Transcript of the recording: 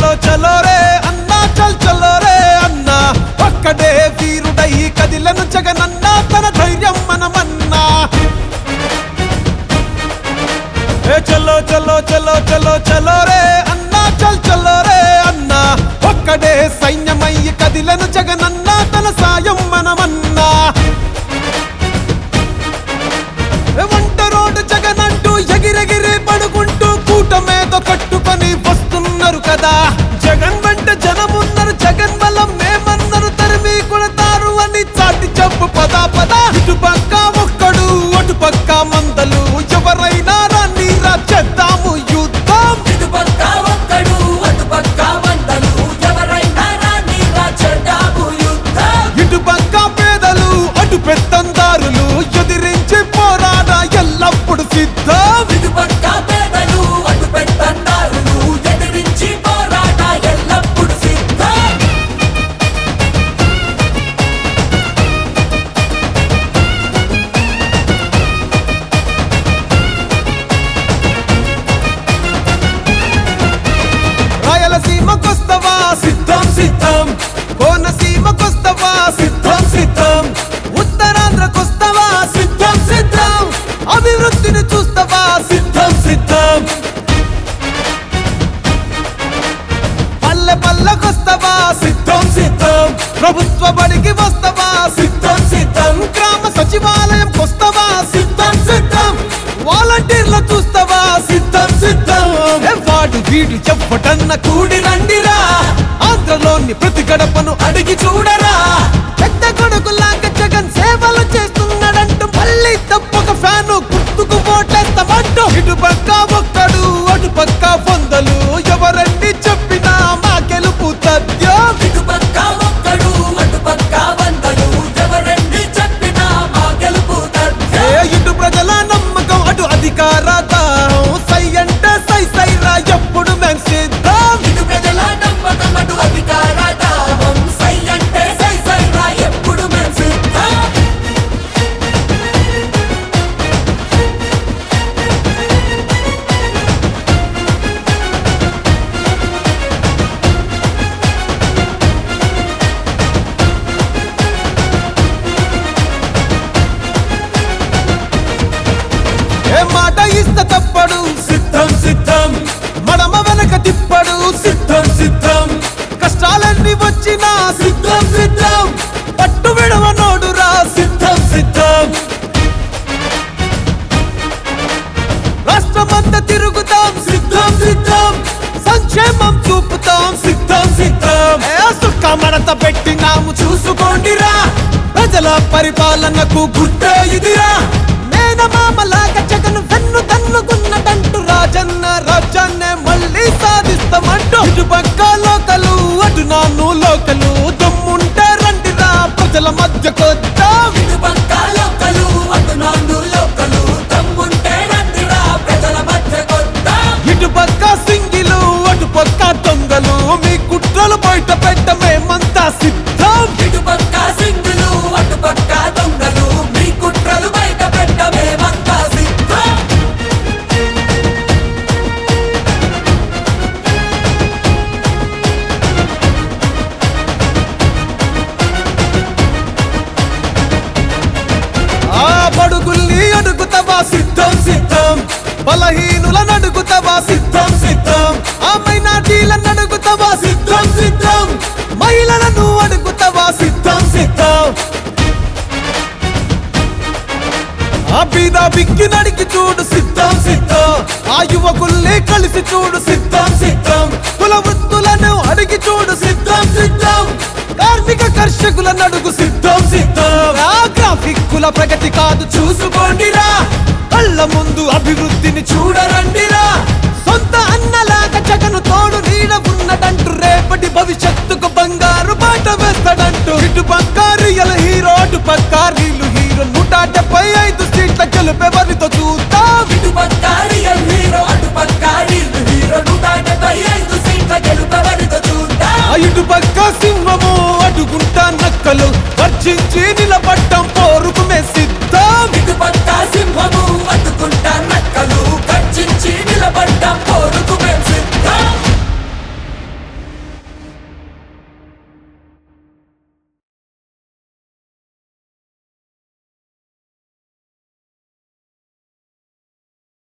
చలో చలో రే అన్నా చల్ చలో రే అన్నా ఒక్కడే వీరుడై కదిలను జగనన్నా తన ధైర్యం మనమన్నా ఏ చలో చలో చలో చలో చలో రే అన్నా చల్ చలో రే అన్నా ఒక్కడే సైన్యమయ్యి కదిలను జగనన్నా తన సాయం మనమన్నా ఏ వంట రోడ్డు జగనంటూ ఎగిరెగిరి పడుకుంటూ కూటమేదో కట్టుకొని వస్తున్నారు కదా జగన్ వెంట జనమున్నారు జగన్ బలం మేమన్నారు తరిమి కొడతారు అని చాటి చెప్పు పదా పద ఇటు పక్క ఒక్కడు అటు పక్క మందలు ఎవరైనా రాని రా చేద్దాము యుద్ధం ఇటుపక్క ఒక్కడు అటుపక్క వందలు ఎవరైనా రాని రాచెడ్డాము యుద్ధం ఇటు పక్క పేదలు అటు పెత్తందారులు ఎదిరించి పోరాడ ఎల్లప్పుడు సిద్ధం ఇటుపక్క పేదలు అటు పెద్దన్నారులు ఎదిరించి పోరాట ఎల్లప్పుడు సిద్ధం రాయలసీమకొస్తవా సిద్ధం సిద్ధం కోనసీమకొస్తవా సిద్ధం సిద్ధం ఉత్తరాంధ్రకొస్తవా సిద్ధం సిద్ధం అభివృద్ధిని చూస్తవా సిద్ధం సిద్ధం పల్లె పల్లెకొస్తవా సిద్ధం సిద్ధం ప్రభుత్వ బడికి వస్తవా సిద్ధం సిద్ధం గ్రామ సచివాలయం కొస్తవా సిద్ధం సిద్ధం వాలంటీర్ల చూస్తవా సిద్ధం సిద్ధం ఏ వాడు వీడు చెప్పటన్న కూడి రండిరా ఆంధ్రలోని ప్రతి గడపను అడిగి చూడరా పెద్ద కొడుకులాగా జగన్ సేవలు చేస్తున్నాడంటూ మళ్ళీ తప్పక ఫ్యాను గుర్తుకు ఓటేస్తామంటూ ఇటు పక్క ఒక్కడు అటు పక్క వందలు ఎవరండి చెప్పినా మా గెలుపు తథ్యం ఇటుపక్క ఒక్కడు అటుపక్క వందలు ఎవరండి చెప్పినా మా గెలుపు ఏ తథ్యం ఇటు ప్రజల నమ్మకం అటు అధికార దాహం. సై అంటే సై సై రా ఎప్పుడు మేం సిద్ధం ఇటు ప్రజల నమ్మకం అటు అధికార దాహం సై అంటే సై సై రా ఎప్పుడు మేం సిద్ధం ఏ మాట ఇస్త తప్పడు సిద్ధం సిద్ధం మడమ వెనక తిప్పడు సిద్ధం సిద్ధం కష్టాలన్నీ వచ్చినా సిద్ధం సిద్ధం పట్టు విడవనోడురా సిద్ధం సిద్ధం రాష్ట్రమంతా తిరుగుతాం సిద్ధం సిద్ధం సంక్షేమం చూపుతాం సిద్ధం సిద్ధం ఏ సుక్క మడత పెట్టినాము చూసుకోండిరా ప్రజల పరిపాలనకు గుర్తే ఇదిరా మేనమామలాగా జగన్ వెన్ను తన్నుకున్నదంటూ రాజన్న రాజ్యాన్నే మళ్ళీ సాధిస్తామంటూ ఇటు పక్క లోకలు అటు నాన్ను లోకలు దమ్ముంటే రండిరా ప్రజల మధ్యకొద్దాం ఇటుపక్క లోకలు అటు నాన్ను లోకలు తమ్ముంటే రండిరా ప్రజల మధ్య కొద్దాం ఇటు పక్క సింగిలు అటు పక్క దొంగలు మీ కుట్రలు బయట పెట్ట మేమంతా సిద్ధం ఇటుపక్క సింగులు అటుపక్క దొంగలు మీ కుట్రలు బయట పెట్ట మేమంతా సిద్ధం ఆ బడుగుల్ని అడుగుతావా సిద్ధం సిద్ధం బలహీనులను అడుగుతావా సిద్ధం సిద్ధం ఆ మైనార్టీలను అడుగుతావా సిద్ధం సిద్ధం మహిళలను అడుగుతావా సిద్ధం సిద్ధం ఆ బీద బిక్కి నడికి చూడు సిద్ధం సిద్ధం ఆ యువకుల్ని కలిసి చూడు సిద్ధం సిద్ధం కుల వృత్తులను అడిగి చూడు సిద్ధం సిద్ధం కార్మిక కర్షకులను అడుగు సిద్ధం సిద్ధం ఆ గ్రాఫిక్ కుల ప్రగతి కాదు చూసుకోండిరా కళ్ళ ముందు అభివృద్ధిని చూడరండిరా సొంత అన్నలాగా జగను తోడు నీడ ఉన్నదంటూ రేపటి భవిష్యత్తుకు బంగారు బాట వేస్తాడంటూ ఇటు పక్క రియల్ హీరో అటు పక్క రీలు హీరో నూట డెబ్బై ఐదు సీట్ల గెలుపెవరితో చూద్దాం ఇటుపక్క రియల్ హీరో అటుపక్క రీల్ హీరో నూట డెబ్బై ఐదు సీట్ల గెలుపెవరితో చూద్దాం ఆ ఇటు పక్క సింహము అడుగుంటా నక్కలు వర్షించి నిలబడ్డం